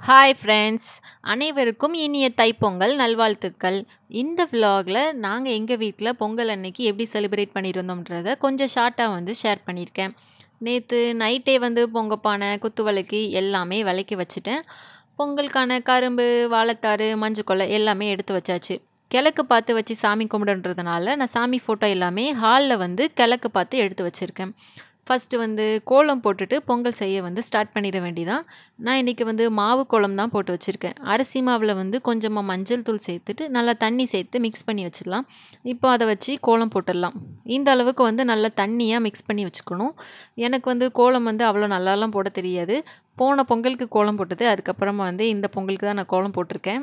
hi friends அனைவருக்கும் இனிய தைப்பொங்கல் நல்வாழ்த்துக்கள் இந்த vlogல நாங்கள் எங்கள் வீட்டில் பொங்கல் அன்னைக்கு எப்படி செலிப்ரேட் பண்ணியிருந்தோம்ன்றத கொஞ்சம் ஷார்ட்டாக வந்து ஷேர் பண்ணியிருக்கேன் நேற்று நைட்டே வந்து பொங்க பானை குத்து விளக்கு எல்லாமே விளக்கி வச்சுட்டேன் பொங்கலுக்கான கரும்பு வாழைத்தாறு மஞ்சக்கொல்லை எல்லாமே எடுத்து வச்சாச்சு கிழக்கு பார்த்து வச்சு சாமி கும்பிடுன்றதுனால நான் சாமி ஃபோட்டோ எல்லாமே ஹாலில் வந்து கிழக்கு பார்த்து எடுத்து வச்சுருக்கேன் ஃபஸ்ட்டு வந்து கோலம் போட்டுட்டு பொங்கல் செய்ய வந்து ஸ்டார்ட் பண்ணிட வேண்டியதான் நான் இன்றைக்கி வந்து மாவு கோலம் தான் போட்டு வச்சுருக்கேன் அரிசி மாவில் வந்து கொஞ்சமாக மஞ்சள் தூள் சேர்த்துட்டு நல்லா தண்ணி சேர்த்து மிக்ஸ் பண்ணி வச்சிடலாம் இப்போ அதை வச்சு கோலம் போட்டுடலாம் இந்த அளவுக்கு வந்து நல்லா தண்ணியாக மிக்ஸ் பண்ணி வச்சுக்கணும் எனக்கு வந்து கோலம் வந்து அவ்வளோ நல்லாலாம் போட தெரியாது போன பொங்கலுக்கு கோலம் போட்டது அதுக்கப்புறமா வந்து இந்த பொங்கலுக்கு தான் நான் கோலம் போட்டிருக்கேன்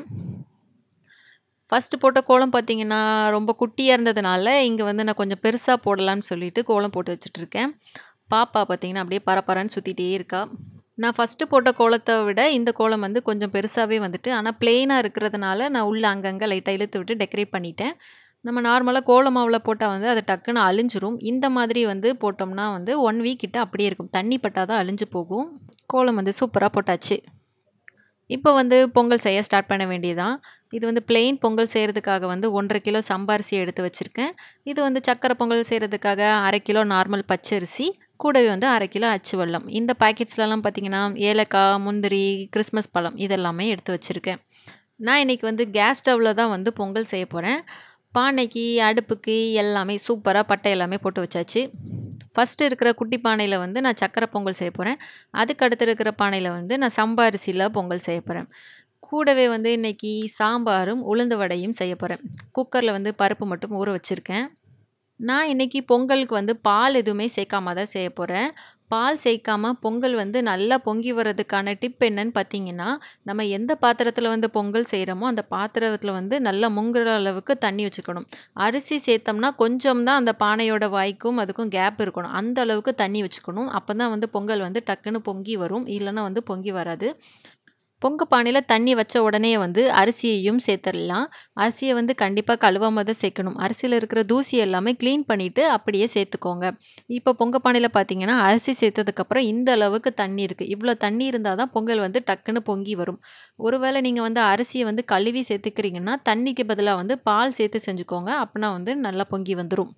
ஃபஸ்ட்டு போட்ட கோலம் பார்த்தீங்கன்னா ரொம்ப குட்டியாக இருந்ததுனால இங்கே வந்து நான் கொஞ்சம் பெருசாக போடலான்னு சொல்லிட்டு கோலம் போட்டு வச்சுட்ருக்கேன் பாப்பா பார்த்தீங்கன்னா அப்படியே பரபரன்னு சுற்றிட்டே இருக்கா நான் ஃபஸ்ட்டு போட்ட கோலத்தை விட இந்த கோலம் வந்து கொஞ்சம் பெருசாகவே வந்துட்டு ஆனால் பிளெயினாக இருக்கிறதுனால நான் உள்ளே அங்கங்கே லைட்டாக இழுத்து விட்டு டெக்கரேட் பண்ணிட்டேன் நம்ம நார்மலாக கோலம் மாவில் போட்டால் வந்து அது டக்குன்னு அழிஞ்சிரும் இந்த மாதிரி வந்து போட்டோம்னா வந்து ஒன் வீக் கிட்ட அப்படியே இருக்கும் தண்ணி பட்டால் தான் அழிஞ்சு போகும் கோலம் வந்து சூப்பராக போட்டாச்சு இப்போ வந்து பொங்கல் செய்ய ஸ்டார்ட் பண்ண வேண்டியதான் இது வந்து பிளெயின் பொங்கல் செய்கிறதுக்காக வந்து ஒன்றரை கிலோ சம்பாரிசி எடுத்து வச்சுருக்கேன் இது வந்து சக்கரை பொங்கல் செய்கிறதுக்காக அரை கிலோ நார்மல் பச்சரிசி கூடவே வந்து அரை கிலோ அச்சு வெல்லம் இந்த பாக்கெட்ஸ்லலாம் பார்த்திங்கன்னா ஏலக்காய் முந்திரி கிறிஸ்மஸ் பழம் இதெல்லாமே எடுத்து வச்சுருக்கேன் நான் இன்றைக்கி வந்து கேஸ் ஸ்டவ்வில் தான் வந்து பொங்கல் செய்ய போகிறேன் பானைக்கு அடுப்புக்கு எல்லாமே சூப்பராக பட்டை எல்லாமே போட்டு வச்சாச்சு ஃபஸ்ட்டு இருக்கிற குட்டி பானையில் வந்து நான் சக்கரை பொங்கல் செய்ய போகிறேன் அதுக்கு அடுத்து இருக்கிற பானையில் வந்து நான் சம்பா அரிசியில் பொங்கல் செய்ய போகிறேன் கூடவே வந்து இன்றைக்கி சாம்பாரும் உளுந்து வடையும் செய்ய போகிறேன் குக்கரில் வந்து பருப்பு மட்டும் ஊற வச்சுருக்கேன் நான் இன்றைக்கி பொங்கலுக்கு வந்து பால் எதுவுமே சேர்க்காம தான் செய்ய போகிறேன் பால் சேர்க்காமல் பொங்கல் வந்து நல்லா பொங்கி வர்றதுக்கான டிப் என்னன்னு பார்த்தீங்கன்னா நம்ம எந்த பாத்திரத்தில் வந்து பொங்கல் செய்கிறோமோ அந்த பாத்திரத்தில் வந்து நல்லா முங்குற அளவுக்கு தண்ணி வச்சுக்கணும் அரிசி சேர்த்தோம்னா கொஞ்சம் தான் அந்த பானையோட வாய்க்கும் அதுக்கும் கேப் இருக்கணும் அந்த அளவுக்கு தண்ணி வச்சுக்கணும் அப்போ தான் வந்து பொங்கல் வந்து டக்குன்னு பொங்கி வரும் இல்லைன்னா வந்து பொங்கி வராது பொங்க பானையில் தண்ணி வச்ச உடனே வந்து அரிசியையும் சேர்த்துடலாம் அரிசியை வந்து கண்டிப்பாக கழுவாமல் தான் சேர்க்கணும் அரிசியில் இருக்கிற தூசி எல்லாமே க்ளீன் பண்ணிவிட்டு அப்படியே சேர்த்துக்கோங்க இப்போ பொங்க பானையில் பார்த்தீங்கன்னா அரிசி சேர்த்ததுக்கப்புறம் இந்த அளவுக்கு தண்ணி இருக்குது இவ்வளோ தண்ணி இருந்தால் தான் பொங்கல் வந்து டக்குன்னு பொங்கி வரும் ஒருவேளை நீங்கள் வந்து அரிசியை வந்து கழுவி சேர்த்துக்கிறீங்கன்னா தண்ணிக்கு பதிலாக வந்து பால் சேர்த்து செஞ்சுக்கோங்க அப்படின்னா வந்து நல்லா பொங்கி வந்துடும்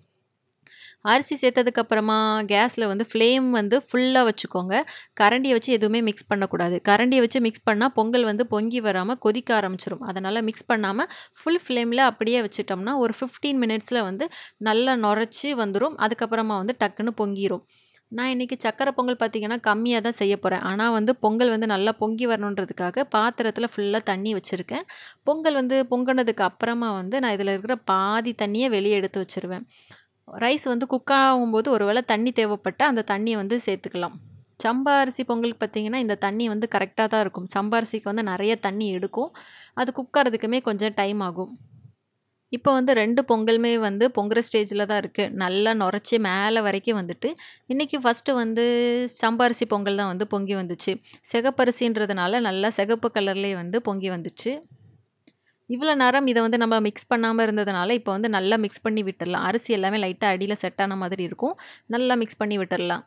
அரிசி சேர்த்ததுக்கப்புறமா கேஸில் வந்து ஃப்ளேம் வந்து ஃபுல்லாக வச்சுக்கோங்க கரண்டியை வச்சு எதுவுமே மிக்ஸ் பண்ணக்கூடாது கரண்டியை வச்சு மிக்ஸ் பண்ணால் பொங்கல் வந்து பொங்கி வராமல் கொதிக்க ஆரம்பிச்சிரும் அதனால் மிக்ஸ் பண்ணாமல் ஃபுல் ஃப்ளேமில் அப்படியே வச்சிட்டோம்னா ஒரு ஃபிஃப்டீன் மினிட்ஸில் வந்து நல்லா நுரைச்சி வந்துடும் அதுக்கப்புறமா வந்து டக்குன்னு பொங்கிடும் நான் இன்றைக்கி சக்கரை பொங்கல் பார்த்திங்கன்னா கம்மியாக தான் செய்ய போகிறேன் ஆனால் வந்து பொங்கல் வந்து நல்லா பொங்கி வரணுன்றதுக்காக பாத்திரத்தில் ஃபுல்லாக தண்ணி வச்சுருக்கேன் பொங்கல் வந்து பொங்கினதுக்கு அப்புறமா வந்து நான் இதில் இருக்கிற பாதி தண்ணியை வெளியே எடுத்து வச்சுருவேன் ரைஸ் வந்து குக் ஆகும்போது ஒரு வேளை தண்ணி தேவைப்பட்டால் அந்த தண்ணியை வந்து சேர்த்துக்கலாம் சம்பா அரிசி பொங்கலுக்கு பார்த்திங்கன்னா இந்த தண்ணி வந்து கரெக்டாக தான் இருக்கும் சம்பா அரிசிக்கு வந்து நிறைய தண்ணி எடுக்கும் அது குக் ஆகிறதுக்குமே கொஞ்சம் டைம் ஆகும் இப்போ வந்து ரெண்டு பொங்கலுமே வந்து பொங்குற ஸ்டேஜில் தான் இருக்குது நல்லா நுரைச்சி மேலே வரைக்கும் வந்துட்டு இன்றைக்கி ஃபஸ்ட்டு வந்து சம்பாரிசி பொங்கல் தான் வந்து பொங்கி வந்துச்சு சிகப்பரிசின்றதுனால நல்லா சிகப்பு கலர்லேயே வந்து பொங்கி வந்துச்சு இவ்வளோ நேரம் இதை வந்து நம்ம மிக்ஸ் பண்ணாமல் இருந்ததுனால இப்போ வந்து நல்லா மிக்ஸ் பண்ணி விட்டுடலாம் அரிசி எல்லாமே லைட்டாக அடியில் செட் ஆன மாதிரி இருக்கும் நல்லா மிக்ஸ் பண்ணி விட்டுடலாம்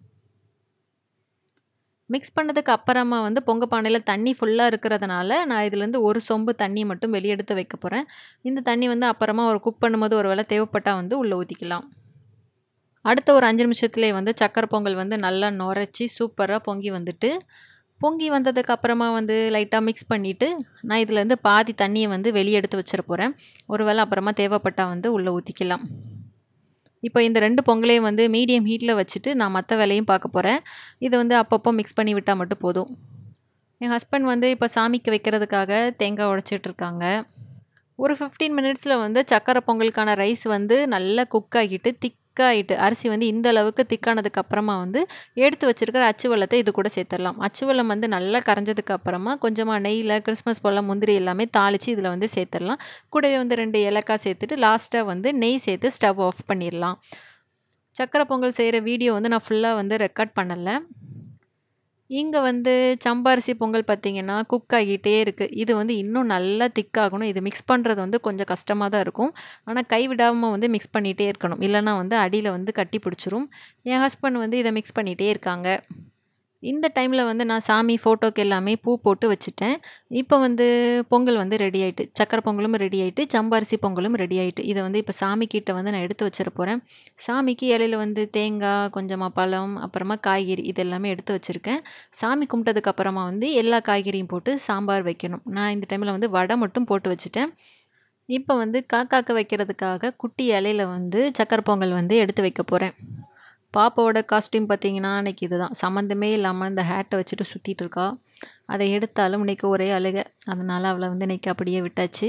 மிக்ஸ் பண்ணதுக்கு அப்புறமா வந்து பொங்க பானையில் தண்ணி ஃபுல்லாக இருக்கிறதுனால நான் இதுலேருந்து ஒரு சொம்பு தண்ணி மட்டும் வெளியே எடுத்து வைக்க போகிறேன் இந்த தண்ணி வந்து அப்புறமா ஒரு குக் பண்ணும்போது ஒரு வேளை தேவைப்பட்டால் வந்து உள்ளே ஊற்றிக்கலாம் அடுத்த ஒரு அஞ்சு நிமிஷத்துலேயே வந்து சக்கரை பொங்கல் வந்து நல்லா நுரைச்சி சூப்பராக பொங்கி வந்துட்டு பொங்கி வந்ததுக்கு அப்புறமா வந்து லைட்டாக மிக்ஸ் பண்ணிவிட்டு நான் இதுலேருந்து பாதி தண்ணியை வந்து வெளியே எடுத்து வச்சிட போகிறேன் ஒரு வேளை அப்புறமா தேவைப்பட்டால் வந்து உள்ளே ஊற்றிக்கலாம் இப்போ இந்த ரெண்டு பொங்கலையும் வந்து மீடியம் ஹீட்டில் வச்சுட்டு நான் மற்ற வேலையும் பார்க்க போகிறேன் இதை வந்து அப்பப்போ மிக்ஸ் பண்ணி விட்டால் மட்டும் போதும் என் ஹஸ்பண்ட் வந்து இப்போ சாமிக்கு வைக்கிறதுக்காக தேங்காய் உடச்சிட்ருக்காங்க ஒரு ஃபிஃப்டீன் மினிட்ஸில் வந்து சக்கரை பொங்கலுக்கான ரைஸ் வந்து நல்லா குக் ஆகிட்டு திக்காகிட்டு அரிசி வந்து இந்த அளவுக்கு திக்கானதுக்கு அப்புறமா வந்து எடுத்து வச்சுருக்கிற அச்சு வெள்ளத்தை இது கூட சேர்த்துடலாம் அச்சு வெள்ளம் வந்து நல்லா கரைஞ்சதுக்கு அப்புறமா கொஞ்சமாக நெய்யில் கிறிஸ்மஸ் பழம் முந்திரி எல்லாமே தாளித்து இதில் வந்து சேர்த்துடலாம் கூடவே வந்து ரெண்டு ஏலக்காய் சேர்த்துட்டு லாஸ்ட்டாக வந்து நெய் சேர்த்து ஸ்டவ் ஆஃப் பண்ணிடலாம் சக்கரை பொங்கல் செய்கிற வீடியோ வந்து நான் ஃபுல்லாக வந்து ரெக்கார்ட் பண்ணலை இங்கே வந்து சம்பாரிசி பொங்கல் பார்த்திங்கன்னா குக் ஆகிட்டே இருக்குது இது வந்து இன்னும் நல்லா திக்காகணும் இது மிக்ஸ் பண்ணுறது வந்து கொஞ்சம் கஷ்டமாக தான் இருக்கும் ஆனால் கை விடாமல் வந்து மிக்ஸ் பண்ணிகிட்டே இருக்கணும் இல்லைனா வந்து அடியில் வந்து கட்டி பிடிச்சிரும் என் ஹஸ்பண்ட் வந்து இதை மிக்ஸ் பண்ணிகிட்டே இருக்காங்க இந்த டைமில் வந்து நான் சாமி ஃபோட்டோக்கு எல்லாமே பூ போட்டு வச்சுட்டேன் இப்போ வந்து பொங்கல் வந்து ரெடி ஆயிட்டு சக்கரை பொங்கலும் ரெடி ஆயிட்டு சம்பரிசி பொங்கலும் ரெடி ஆயிட்டு இதை வந்து இப்போ சாமி கிட்ட வந்து நான் எடுத்து வச்சிட போகிறேன் சாமிக்கு இலையில வந்து தேங்காய் கொஞ்சமாக பழம் அப்புறமா காய்கறி இது எல்லாமே எடுத்து வச்சுருக்கேன் சாமி கும்பிட்டதுக்கு அப்புறமா வந்து எல்லா காய்கறியும் போட்டு சாம்பார் வைக்கணும் நான் இந்த டைமில் வந்து வடை மட்டும் போட்டு வச்சுட்டேன் இப்போ வந்து காக்காக்கு வைக்கிறதுக்காக குட்டி இலையில வந்து சக்கரை பொங்கல் வந்து எடுத்து வைக்க போகிறேன் பாப்பாவோட காஸ்டியூம் பார்த்தீங்கன்னா அன்றைக்கி இதுதான் சம்மந்தமே இல்லாமல் இந்த ஹேட்டை வச்சுட்டு சுற்றிட்டு இருக்கா அதை எடுத்தாலும் இன்னைக்கு ஒரே அழுக அதனால் அவளை வந்து இன்னைக்கு அப்படியே விட்டாச்சு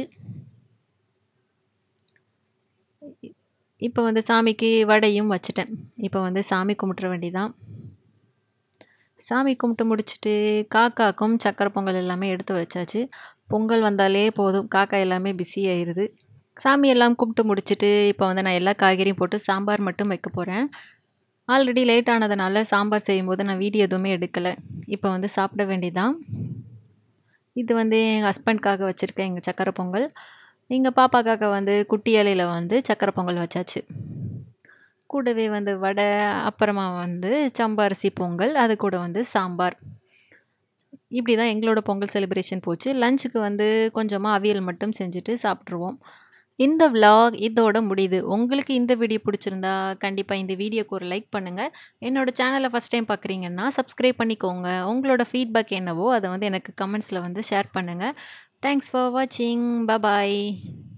இப்போ வந்து சாமிக்கு வடையும் வச்சுட்டேன் இப்போ வந்து சாமி கும்பிட்ற வேண்டிதான் சாமி கும்பிட்டு முடிச்சுட்டு காக்காக்கும் சக்கரை பொங்கல் எல்லாமே எடுத்து வச்சாச்சு பொங்கல் வந்தாலே போதும் காக்கா எல்லாமே பிஸி ஆயிடுது சாமி எல்லாம் கும்பிட்டு முடிச்சுட்டு இப்போ வந்து நான் எல்லா காய்கறியும் போட்டு சாம்பார் மட்டும் வைக்க போகிறேன் ஆல்ரெடி லேட் ஆனதுனால சாம்பார் செய்யும்போது நான் வீடியோ எதுவுமே எடுக்கலை இப்போ வந்து சாப்பிட வேண்டியதான் இது வந்து எங்கள் ஹஸ்பண்ட்காக வச்சுருக்கேன் எங்கள் சக்கரை பொங்கல் எங்கள் பாப்பாக்காக வந்து குட்டி இலையில வந்து சக்கரை பொங்கல் வச்சாச்சு கூடவே வந்து வடை அப்புறமா வந்து சம்பரிசி பொங்கல் அது கூட வந்து சாம்பார் இப்படி தான் எங்களோட பொங்கல் செலிப்ரேஷன் போச்சு லஞ்சுக்கு வந்து கொஞ்சமாக அவியல் மட்டும் செஞ்சுட்டு சாப்பிட்ருவோம் இந்த vlog இதோட முடியுது உங்களுக்கு இந்த வீடியோ பிடிச்சிருந்தா கண்டிப்பாக இந்த வீடியோக்கு ஒரு லைக் பண்ணுங்கள் என்னோட சேனலை ஃபஸ்ட் டைம் பார்க்குறீங்கன்னா சப்ஸ்கிரைப் பண்ணிக்கோங்க உங்களோட ஃபீட்பேக் என்னவோ அதை வந்து எனக்கு கமெண்ட்ஸில் வந்து ஷேர் பண்ணுங்கள் தேங்க்ஸ் ஃபார் வாட்சிங் பபாய்